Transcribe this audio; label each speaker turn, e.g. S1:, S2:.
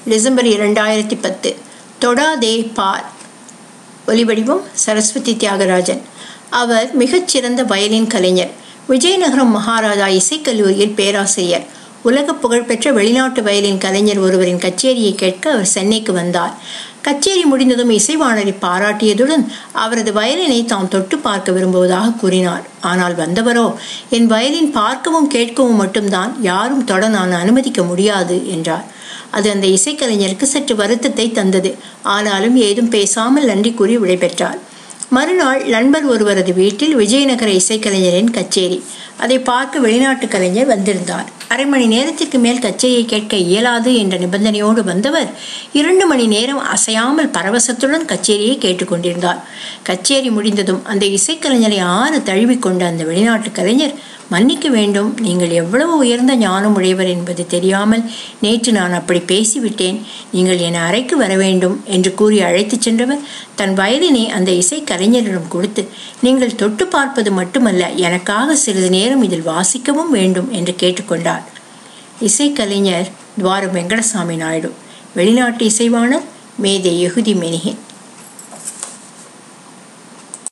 S1: December இரண்டாயிரத்தி பத்து தொடாதே பார் ஒலிவடிவம் சரஸ்வதி தியாகராஜன் அவர் மிகச்சிறந்த வயலின் கலைஞர் விஜயநகரம் மகாராஜா இசைக்கல்லூரியில் பேராசிரியர் உலக புகழ்பெற்ற வெளிநாட்டு வயலின் கலைஞர் ஒருவரின் கச்சேரியை கேட்க அவர் சென்னைக்கு வந்தார் கச்சேரி முடிந்ததும் இசைவாணரை பாராட்டியதுடன் அவரது வயலினை தாம் தொட்டு பார்க்க விரும்புவதாக கூறினார் ஆனால் வந்தவரோ என் வயலின் பார்க்கவும் கேட்கவும் மட்டும்தான் யாரும் தொட நான் அனுமதிக்க முடியாது என்றார் அது அந்த இசைக்கலைஞருக்கு சற்று வருத்தத்தை தந்தது ஆனாலும் ஏதும் பேசாமல் நன்றி கூறி விடைபெற்றார் மறுநாள் நண்பர் ஒருவரது வீட்டில் விஜயநகர இசைக்கலைஞரின் கச்சேரி அதை பார்க்க வெளிநாட்டு கலைஞர் வந்திருந்தார் அரை மணி நேரத்திற்கு மேல் கச்சேரியை கேட்க இயலாது என்ற நிபந்தனையோடு வந்தவர் இரண்டு மணி நேரம் அசையாமல் பரவசத்துடன் கச்சேரியை கேட்டுக்கொண்டிருந்தார் கச்சேரி முடிந்ததும் அந்த இசைக்கலைஞரை ஆறு தழுவிக்கொண்ட அந்த வெளிநாட்டு கலைஞர் மன்னிக்க வேண்டும் நீங்கள் எவ்வளவு உயர்ந்த ஞானம் உடையவர் என்பது தெரியாமல் நேற்று நான் அப்படி பேசிவிட்டேன் நீங்கள் என் அறைக்கு வர வேண்டும் என்று கூறி அழைத்துச் சென்றவர் தன் வயதினை அந்த இசை கலைஞரிடம் கொடுத்து நீங்கள் தொட்டு பார்ப்பது மட்டுமல்ல எனக்காக சிறிது நேரம் இதில் வாசிக்கவும் வேண்டும் என்று கேட்டுக்கொண்டார் இசைக்கலைஞர் துவார வெங்கடசாமி நாயுடு வெளிநாட்டு இசைவாணர் மேதை யகுதி மெனிகன்